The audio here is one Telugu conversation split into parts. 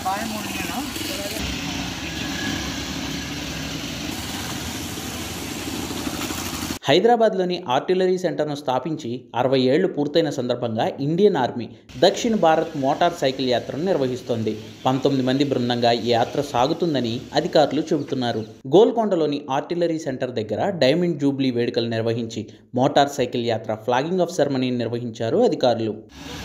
హైదరాబాద్లోని ఆర్టిలరీ సెంటర్ను స్థాపించి అరవై ఏళ్లు పూర్తయిన సందర్భంగా ఇండియన్ ఆర్మీ దక్షిణ భారత్ మోటార్ సైకిల్ యాత్రను నిర్వహిస్తోంది పంతొమ్మిది మంది బృందంగా ఈ యాత్ర సాగుతుందని అధికారులు చెబుతున్నారు గోల్కొండలోని ఆర్టిలరీ సెంటర్ దగ్గర డైమండ్ జూబ్లీ వేడుకలు నిర్వహించి మోటార్ సైకిల్ యాత్ర ఫ్లాగింగ్ ఆఫ్ సెరమనీని నిర్వహించారు అధికారులు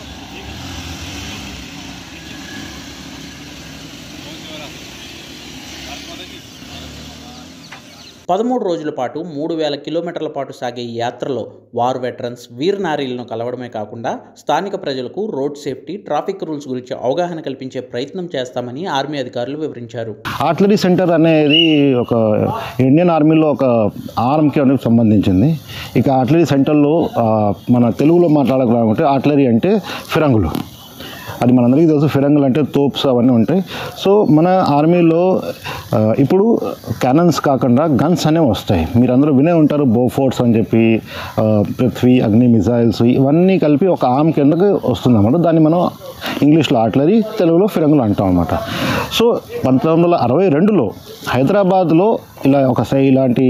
పదమూడు రోజుల పాటు మూడు వేల కిలోమీటర్ల పాటు సాగే ఈ యాత్రలో వార్ వెటరన్స్ వీర్ నారీలను కలవడమే కాకుండా స్థానిక ప్రజలకు రోడ్ సేఫ్టీ ట్రాఫిక్ రూల్స్ గురించి అవగాహన కల్పించే ప్రయత్నం చేస్తామని ఆర్మీ అధికారులు వివరించారు ఆర్టిలరీ సెంటర్ అనేది ఒక ఇండియన్ ఆర్మీలో ఒక ఆర్మ్కి అనేది సంబంధించింది ఇక ఆర్టిలరీ సెంటర్లో ఆ, మన తెలుగులో మాట్లాడాలంటే ఆర్టిలరీ అంటే ఫిరంగులు అది మనందరికీ తెలుసు ఫిరంగులు అంటే తోప్స్ అవన్నీ ఉంటాయి సో మన ఆర్మీలో ఆ, ఇప్పుడు క్యానన్స్ కాకుండా గన్స్ అనేవి వస్తాయి మీరు అందరూ వినే ఉంటారు బో ఫోర్ట్స్ అని చెప్పి ఆ, పృథ్వీ అగ్ని మిజైల్స్ ఇవన్నీ కలిపి ఒక ఆర్మ్ కిందకి వస్తుంది అన్నమాట దాన్ని మనం ఇంగ్లీష్లో ఆర్టిలరీ తెలుగులో ఫిరంగులు అంటాం అనమాట సో పంతొమ్మిది వందల అరవై రెండులో హైదరాబాద్లో ఇలా ఒక సై ఇలాంటి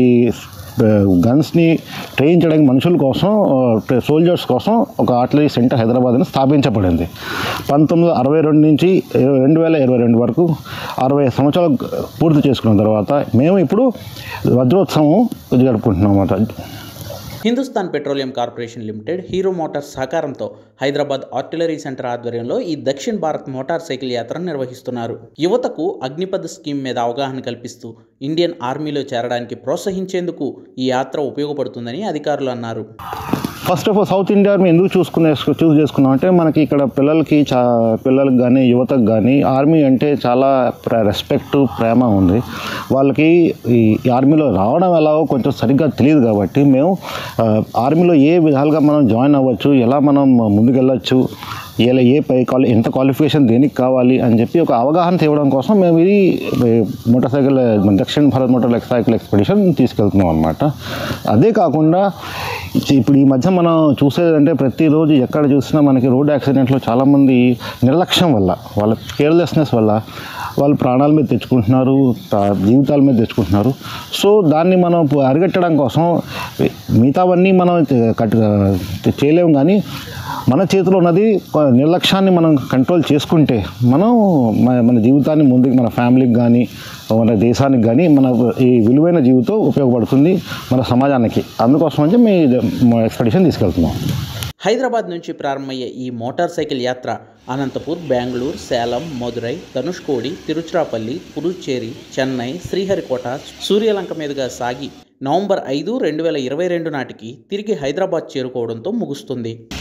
గన్స్ని ట్రైన్ చేయడానికి మనుషుల కోసం సోల్జర్స్ కోసం ఒక ఆర్టిలరీ సెంటర్ హైదరాబాద్ని స్థాపించబడింది పంతొమ్మిది వందల అరవై రెండు నుంచి రెండు వేల ఇరవై రెండు వరకు అరవై సంవత్సరాలు పూర్తి చేసుకున్న తర్వాత మేము ఇప్పుడు వజ్రోత్సవం జరుపుకుంటున్నాం అన్నమాట Hindustan petroleum corporation limited Hero Motors సహకారంతో హైదరాబాద్ ఆర్టిలరీ సెంటర్ ఆధ్వర్యంలో ఈ దక్షిణ భారత్ మోటార్ సైకిల్ యాత్రను నిర్వహిస్తున్నారు యువతకు అగ్నిపథ్ స్కీమ్ మీద అవగాహన కల్పిస్తూ ఇండియన్ ఆర్మీలో చేరడానికి ప్రోత్సహించేందుకు ఈ యాత్ర ఉపయోగపడుతుందని అధికారులు అన్నారు first of all south India మేము ఎందుకు చూసుకునే చూస్ చేసుకున్నాం అంటే మనకి ఇక్కడ పిల్లలకి చా పిల్లలకు కానీ యువతకు కానీ ఆర్మీ అంటే చాలా రెస్పెక్ట్ ప్రేమ ఉంది వాళ్ళకి ఈ ఆర్మీలో రావడం ఎలాగో కొంచెం సరిగ్గా తెలియదు కాబట్టి మేము ఆ, ఆర్మీలో ఏ విధాలుగా మనం జాయిన్ అవ్వచ్చు ఎలా మనం ముందుకెళ్ళచ్చు ఎలా ఏ పై క్వాలి ఎంత క్వాలిఫికేషన్ దేనికి కావాలి అని చెప్పి ఒక అవగాహన తేవడం కోసం మేము ఇది మోటార్ సైకిల్ మన దక్షిణ భారత్ మోటార్ సైకిల్ ఎక్స్పెడిషన్ తీసుకెళ్తున్నాం అనమాట అదే కాకుండా ఇప్పుడు ఈ మధ్య మనం చూసేదంటే ప్రతిరోజు ఎక్కడ చూసినా మనకి రోడ్ యాక్సిడెంట్లో చాలామంది నిర్లక్ష్యం వల్ల వాళ్ళ కేర్లెస్నెస్ వల్ల వాళ్ళు ప్రాణాల మీద తెచ్చుకుంటున్నారు తా- జీవితాల మీద తెచ్చుకుంటున్నారు సో దాన్ని మనం పు- అరికట్టడం కోసం మిగతావన్నీ మనం కట్ చేయలేము కానీ మన చేతిలో ఉన్నది కొ- నిర్లక్ష్యాన్ని మనం కంట్రోల్ చేసుకుంటే మనం మన- మన జీవితాన్ని ముందుకు మన ఫ్యామిలీకి కానీ మన దేశానికి కానీ మన ఈ విలువైన జీవితం ఉపయోగపడుతుంది మన సమాజానికి అందుకోసం అని మీ ఎక్స్పెడిషన్ తీసుకెళ్తున్నాం హైదరాబాద్ నుంచి ప్రారంభమయ్యే ఈ మోటార్ సైకిల్ యాత్ర అనంతపూర్ బెంగళూరు సేలం మదురై ధనుష్కోడి తిరుచిరాపల్లి పుదుచ్చేరి చెన్నై శ్రీహరికోట సూర్యలంక మీదుగా సాగి నవంబర్ ఐదు రెండు వేల ఇరవై రెండు నాటికి తిరిగి హైదరాబాద్ చేరుకోవడంతో ముగుస్తుంది